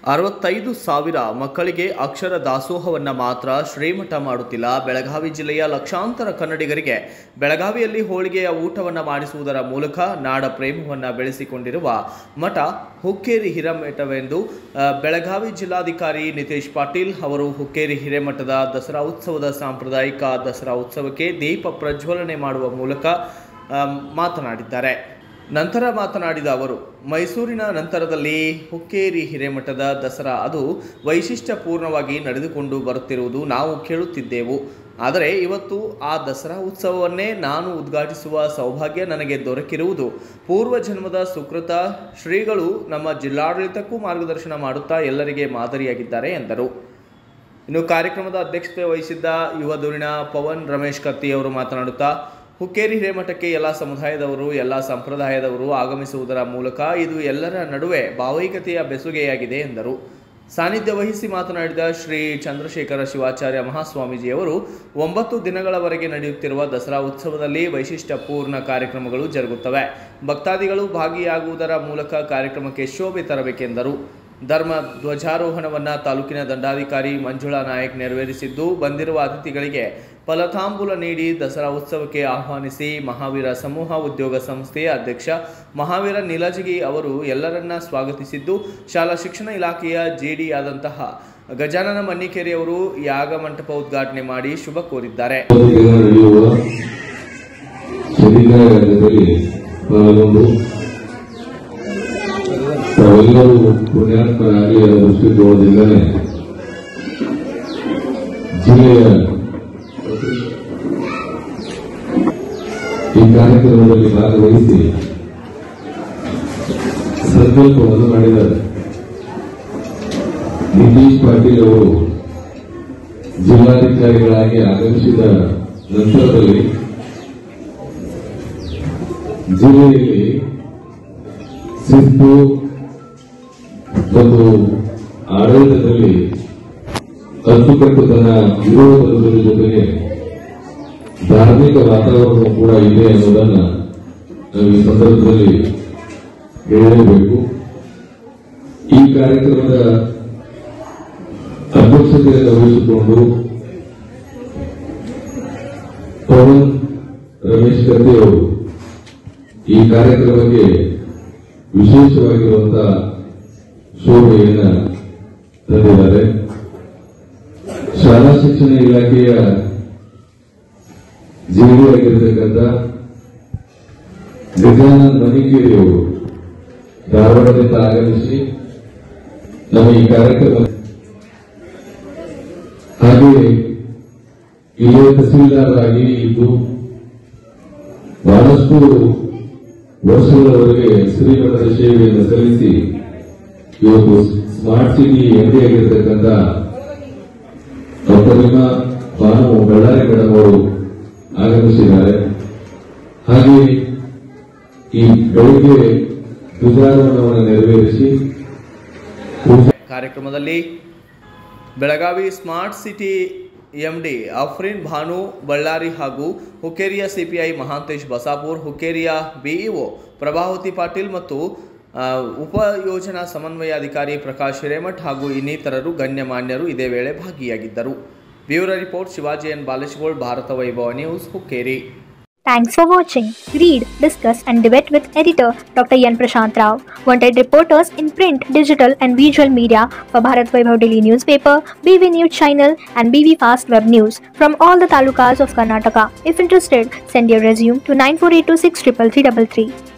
ಅರವತ್ತೈದು ಸಾವಿರ ಮಕ್ಕಳಿಗೆ ಅಕ್ಷರ ದಾಸೋಹವನ್ನು ಮಾತ್ರ ಶ್ರೀಮಠ ಮಾಡುತ್ತಿಲ್ಲ ಬೆಳಗಾವಿ ಜಿಲ್ಲೆಯ ಲಕ್ಷಾಂತರ ಕನ್ನಡಿಗರಿಗೆ ಬೆಳಗಾವಿಯಲ್ಲಿ ಹೋಳಿಗೆಯ ಊಟವನ್ನು ಮಾಡಿಸುವುದರ ಮೂಲಕ ನಾಡ ಪ್ರೇಮವನ್ನು ಬೆಳೆಸಿಕೊಂಡಿರುವ ಮಠ ಹುಕ್ಕೇರಿ ಹಿರೇಮಠವೆಂದು ಆ, ಬೆಳಗಾವಿ ಜಿಲ್ಲಾಧಿಕಾರಿ ನಿತೇಶ್ ಪಾಟೀಲ್ ಅವರು ಹುಕ್ಕೇರಿ ಹಿರೇಮಠದ ದಸರಾ ಉತ್ಸವದ ಸಾಂಪ್ರದಾಯಿಕ ದಸರಾ ಉತ್ಸವಕ್ಕೆ ದೀಪ ಪ್ರಜ್ವಲನೆ ಮಾಡುವ ಮೂಲಕ ಆ, ಮಾತನಾಡಿದ್ದಾರೆ ನಂತರ ಮಾತನಾಡಿದ ಅವರು ಮೈಸೂರಿನ ನಂತರದಲ್ಲಿ ಹುಕ್ಕೇರಿ ಹಿರೇಮಠದ ದಸರಾ ಅದು ವೈಶಿಷ್ಟ್ಯಪೂರ್ಣವಾಗಿ ನಡೆದುಕೊಂಡು ಬರುತ್ತಿರುವುದು ನಾವು ಕೇಳುತ್ತಿದ್ದೆವು ಆದರೆ ಇವತ್ತು ಆ ದಸರಾ ಉತ್ಸವವನ್ನೇ ನಾನು ಉದ್ಘಾಟಿಸುವ ಸೌಭಾಗ್ಯ ನನಗೆ ದೊರಕಿರುವುದು ಪೂರ್ವ ಜನ್ಮದ ಸುಕೃತ ಶ್ರೀಗಳು ನಮ್ಮ ಜಿಲ್ಲಾಡಳಿತಕ್ಕೂ ಮಾರ್ಗದರ್ಶನ ಮಾಡುತ್ತಾ ಎಲ್ಲರಿಗೆ ಮಾದರಿಯಾಗಿದ್ದಾರೆ ಎಂದರು ಇನ್ನು ಕಾರ್ಯಕ್ರಮದ ಅಧ್ಯಕ್ಷತೆ ವಹಿಸಿದ್ದ ಯುವ ಧುರೀಣ ಪವನ್ ರಮೇಶ್ ಕತ್ತಿ ಅವರು ಮಾತನಾಡುತ್ತಾ ಹುಕ್ಕೇರಿ ಹಿರೇಮಠಕ್ಕೆ ಎಲ್ಲ ಸಮುದಾಯದವರು ಎಲ್ಲ ಸಂಪ್ರದಾಯದವರು ಆಗಮಿಸುವುದರ ಮೂಲಕ ಇದು ಎಲ್ಲರ ನಡುವೆ ಭಾವೈಕ್ಯತೆಯ ಬೆಸುಗೆಯಾಗಿದೆ ಎಂದರು ಸಾನ್ನಿಧ್ಯ ವಹಿಸಿ ಮಾತನಾಡಿದ ಶ್ರೀ ಚಂದ್ರಶೇಖರ ಶಿವಾಚಾರ್ಯ ಮಹಾಸ್ವಾಮೀಜಿಯವರು ಒಂಬತ್ತು ದಿನಗಳವರೆಗೆ ನಡೆಯುತ್ತಿರುವ ದಸರಾ ಉತ್ಸವದಲ್ಲಿ ವೈಶಿಷ್ಟ್ಯಪೂರ್ಣ ಕಾರ್ಯಕ್ರಮಗಳು ಜರುಗುತ್ತವೆ ಭಕ್ತಾದಿಗಳು ಭಾಗಿಯಾಗುವುದರ ಮೂಲಕ ಕಾರ್ಯಕ್ರಮಕ್ಕೆ ಶೋಭೆ ತರಬೇಕೆಂದರು ಧರ್ಮ ಧ್ವಜಾರೋಹಣವನ್ನು ತಾಲೂಕಿನ ದಂಡಾಧಿಕಾರಿ ಮಂಜುಳಾ ನಾಯಕ್ ನೆರವೇರಿಸಿದ್ದು ಬಂದಿರುವ ಅತಿಥಿಗಳಿಗೆ ಫಲತಾಂಬೂಲ ನೀಡಿ ದಸರಾ ಉತ್ಸವಕ್ಕೆ ಆಹ್ವಾನಿಸಿ ಮಹಾವೀರ ಸಮೂಹ ಉದ್ಯೋಗ ಸಂಸ್ಥೆಯ ಅಧ್ಯಕ್ಷ ಮಹಾವೀರ ನೀಲಜಗಿ ಅವರು ಎಲ್ಲರನ್ನ ಸ್ವಾಗತಿಸಿದ್ದು ಶಾಲಾ ಶಿಕ್ಷಣ ಇಲಾಖೆಯ ಜೆಡಿ ಆದಂತಹ ಗಜಾನನ ಮನ್ನಿಕೇರಿ ಅವರು ಯಾಗ ಮಂಟಪ ಉದ್ಘಾಟನೆ ಮಾಡಿ ಶುಭ ಕೋರಿದ್ದಾರೆ ದಿನ ನಡೆಯುವ ಶನಿಗಾರದಲ್ಲಿ ಪಾಲ್ಗೊಂಡು ತಾವೆಲ್ಲರೂ ಪುಣ್ಯಾತ್ಮರಾಗಿ ಅದರ ದೃಷ್ಟಿಕೋನದಿಂದಲೇ ಜಿಲ್ಲೆಯ ಈ ಕಾರ್ಯಕ್ರಮದಲ್ಲಿ ಭಾಗವಹಿಸಿ ಸಂಕಲ್ಪವನ್ನು ಮಾಡಿದ್ದಾರೆ ನಿತೀಶ್ ಪಾಟೀಲ್ ಅವರು ಜಿಲ್ಲಾಧಿಕಾರಿಗಳಾಗಿ ಆಗಮಿಸಿದ ನಂತರದಲ್ಲಿ ಜಿಲ್ಲೆಯಲ್ಲಿ ಶಿಸ್ತು ಮತ್ತು ಆಡಳಿತದಲ್ಲಿ ಅಚ್ಚುಕಟ್ಟುತನ ಇರುವುದರ ಜೊತೆಗೆ ಧಾರ್ಮಿಕ ವಾತಾವರಣ ಕೂಡ ಇದೆ ಅನ್ನೋದನ್ನ ನಾವು ಈ ಸಂದರ್ಭದಲ್ಲಿ ಹೇಳಲೇಬೇಕು ಈ ಕಾರ್ಯಕ್ರಮದ ಅಧ್ಯಕ್ಷತೆಯನ್ನು ವಹಿಸಿಕೊಂಡು ಪವನ್ ರಮೇಶ್ ಕತ್ತಿ ಅವರು ಈ ಕಾರ್ಯಕ್ರಮಕ್ಕೆ ವಿಶೇಷವಾಗಿರುವಂತಹ ಶೋಭೆಯನ್ನ ತಂದಿದ್ದಾರೆ ಶಾಲಾ ಶಿಕ್ಷಣ ಇಲಾಖೆಯ ಜಿಡಿ ಆಗಿರತಕ್ಕಂಥ ಗಜಾನಂದ್ ಮಣಿಕೇರಿ ಅವರು ಧಾರವಾಡದಿಂದ ಆಗಮಿಸಿ ನಮ್ಮ ಈ ಕಾರ್ಯಕ್ರಮ ಹಾಗೆ ಇಲ್ಲಿಯ ತಹಸೀಲ್ದಾರ್ ಆಗಿ ಇದ್ದು ಬಹಳಷ್ಟು ವರ್ಷಗಳವರೆಗೆ ಶ್ರೀಮಠದ ಸೇವೆಯನ್ನು ಸಲ್ಲಿಸಿ ಇವತ್ತು ಸ್ಮಾರ್ಟ್ ಸಿಟಿ ಎಂಡಿ ಆಗಿರತಕ್ಕಂಥ ಡಾಕ್ಟರ್ ನಿಮ್ಮ ಭಾನು ಬಳ್ಳಾರಿ ಮೇಡಮ್ ಅವರು ಆಗಮಿಸಿದ್ದಾರೆ ಹಾಗೆ ಈ ಬೆಳಿಗ್ಗೆ ಧ್ವಜಾರೋಹಣವನ್ನು ನೆರವೇರಿಸಿ ಪೂಜೆ ಕಾರ್ಯಕ್ರಮದಲ್ಲಿ Belagavi smart city MD Afreen Bhanu Ballari ಹಾಗೂ ಹುಕ್ಕೇರಿಯ ಸಿಪಿಐ ಮಹಾಂತೇಶ್ ಬಸಾಪುರ್ ಹುಕ್ಕೇರಿಯ ಬಿಇಒ ಪ್ರಭಾವತಿ ಪಾಟೀಲ್ ಮತ್ತು ಆ, ಉಪ ಯೋಜನಾ ಸಮನ್ವಯಾಧಿಕಾರಿ ಪ್ರಕಾಶ್ ಹಿರೇಮಠ್ ಹಾಗೂ ಇನ್ನಿತರರು ಗಣ್ಯಮಾನ್ಯರು ಇದೇ ವೇಳೆ ಭಾಗಿಯಾಗಿದ್ದರು bureau report Shivaji N Baleshgol Bharata Vaibhava news Hukkeri Thanks for watching. Read, discuss, and debate with editor Dr. Yan Prashant Rao. Wanted reporters in print, digital, and visual media for Bharat Vaibhav Daily Newspaper, BV News Channel, and BV Fast Web News from all the talukas of Karnataka. If interested, send your resume to 9482633333.